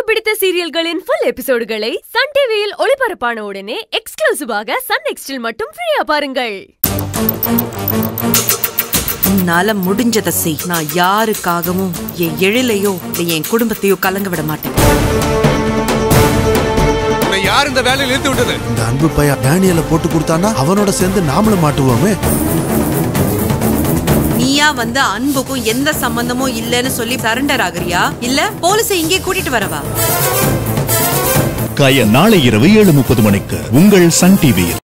பிடித்த சீரியல்களின் full எபிசோடுகளை Sun டிவியில் ஒளிபரப்பான உடனே எக்ஸ்க்ளூசிவாக சன் நெக்ஸ்டில் மட்டும் ஃப்ரீயா பாருங்கள் உன்னால முடிஞ்சதை செய் நான் யாருக்காகவும் என் எழிலையோ இல்லை என் குடும்பத்தையோ கலங்க விட மாட்டேன் உன்னை யார் இந்த வேலையில் இழுத்து விட்டது இந்த அன்பு பையன் டேனியலை போட்டு கொடுத்தானா அவனோட சேர்ந்து நாமளும் மாட்டுவோமே நீயா வந்து அன்புக்கும் எந்த சம்பந்தமும் இல்லைன்னு சொல்லி சரண்டர் ஆகுறியா இல்ல போலீஸை இங்கே கூட்டிட்டு வரவா காய நாளை இரவு ஏழு முப்பது மணிக்கு உங்கள் சன் டிவியில்